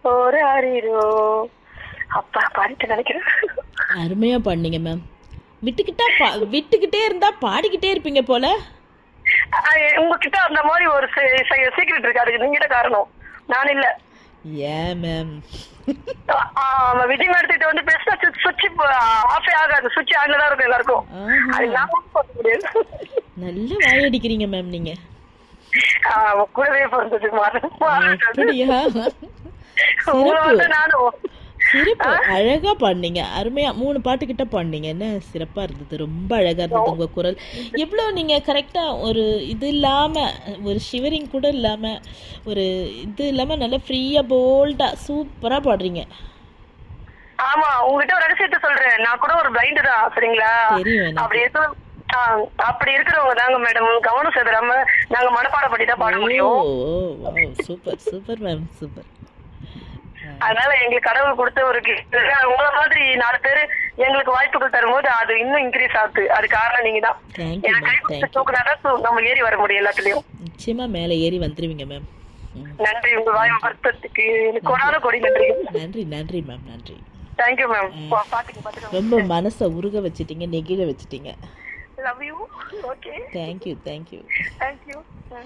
ஒரு ஆரிரோ அப்பா பாடிட்டு நினைக்கிறேன் அருமையா பாடினீங்க மேம் விட்டுக்கிட்டா பா விட்டுக்கிட்டே இருந்தா பாடிக்கிட்டே இருப்பீங்க போல அஹ் உங்ககிட்ட அந்த மாதிரி ஒரு சீக்ரெட் இருக்கு அதுக்கு நீங்க தான் காரணம் நான் இல்ல ஏன் மேம் அஹ் ஆமா, விஜய் மேடத்திட்ட வந்து பேசினா சுவிட்ச் ஆஃபே ஆகாது சுவிட்ச் ஆன்ல தான் இருக்கும் எல்லாருக்கும் அது நான் மட்டும் பண்ண முடியாது நல்ல வாயடிக்கிறீங்க மேம் நீங்க ஆஹ் கூடவே பிறந்தது அப்படியா உங்களை வந்து நானும் சிறப்பு அழகா பாடினீங்க அருமையா மூணு பாட்டு கிட்ட பாடினீங்க என்ன சிறப்பா இருந்தது ரொம்ப அழகா இருந்தது உங்க குரல் எவ்வளவு நீங்க கரெக்டா ஒரு இது இல்லாம ஒரு ஷிவரிங் கூட இல்லாம ஒரு இது இல்லாம நல்லா ஃப்ரீயா போல்டா சூப்பரா பாடுறீங்க ஆமா உங்ககிட்ட ஒரு ரகசியத்தை சொல்றேன் நான் கூட ஒரு பிளைண்ட் தான் சரிங்களா தெரியும் எனக்கு. அப்படி இருக்க ஆஹ் அப்படி இருக்கிறவங்க தாங்க மேடம் கவனம் செதுறாம நாங்க மனப்பாடம் பண்ணி தான் பாட ஓ முடியும் சூப்பர் சூப்பர் மேம் சூப்பர் அதனால எங்களுக்கு கடவுள் கொடுத்த ஒரு gift. உங்களை மாதிரி நாலு பேரு எங்களுக்கு வாய்ப்புகள் தரும்போது அது இன்னும் இன்க்ரீஸ் ஆகுது அது காரணம் நீங்க தான் தேங்க்யூ எனக்கு மேம் கை தேங்க்யூ தூக்குனாதான் சு- நம்ம ஏறி வர முடியும் எல்லாத்துலயும் நிச்சயமா மேலே ஏறி வந்துருவீங்க மேம் ம். நன்றி உங்க வாய் வருத்தத்துக்கு எனக்கு கொடான கொடி நன்றி நன்றி நன்றி மேம் நன்றி தேங்க்யூ மேம் பாத்துக்கு பாத்துக்க ரொம்ப மனசை உருக வச்சிட்டீங்க நெகிழ வச்சிட்டீங்க love you okay thank you thank you thank you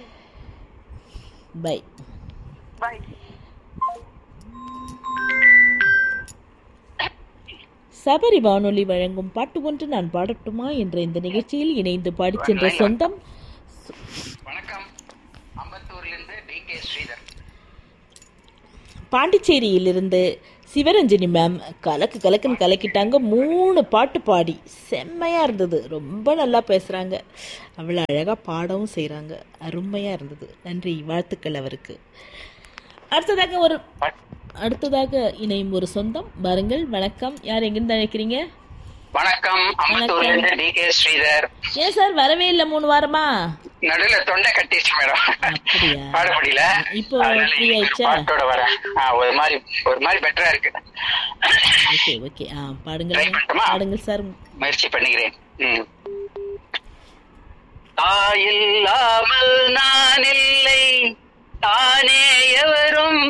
bye bye Sabari வானொலி வழங்கும் பாட்டு ஒன்று நான் பாடட்டுமா என்ற இந்த நிகழ்ச்சியில் இணைந்து பாடிச் சென்ற சொந்தம் வணக்கம் அம்பத்தூர்லேருந்து டி கே ஸ்ரீதர் பாண்டிச்சேரியிலிருந்து சிவரஞ்சனி மேம் கலக்கு கலக்குன்னு கலக்கிட்டாங்க மூணு பாட்டு பாடி செம்மையாக இருந்தது ரொம்ப நல்லா பேசுகிறாங்க அவ்வளோ அழகாக பாடவும் செய்கிறாங்க அருமையாக இருந்தது நன்றி வாழ்த்துக்கள் அவருக்கு அடுத்ததாக ஒரு அடுத்ததாக இணையும் ஒரு சொந்தம் பாருங்கள் வணக்கம் யார் எங்கிருந்து அழைக்கிறீங்க வணக்கம் அம்பத்தூர்லேருந்து டி கே ஸ்ரீதர் ஏன் சார் வரவே இல்லை மூணு வாரமா நடுவுல தொண்டை கட்டிச்சு மேடம் அப்படியா? பாட முடியல இப்போ அதனால free இன்னைக்கு ஆயிடுச்சா? பாட்டோட வரேன் ஆ, ஒரு மாதிரி ஒரு மாதிரி பெட்டரா இருக்கு ஓகே ஓகே ஆ Try பாடுங்கள் பண்ணட்டுமா? பாடுங்கள் சார் முயற்சி பண்ணுகிறேன் ம். தாயில்லாமல் நான் இல்லை தானே எவரும்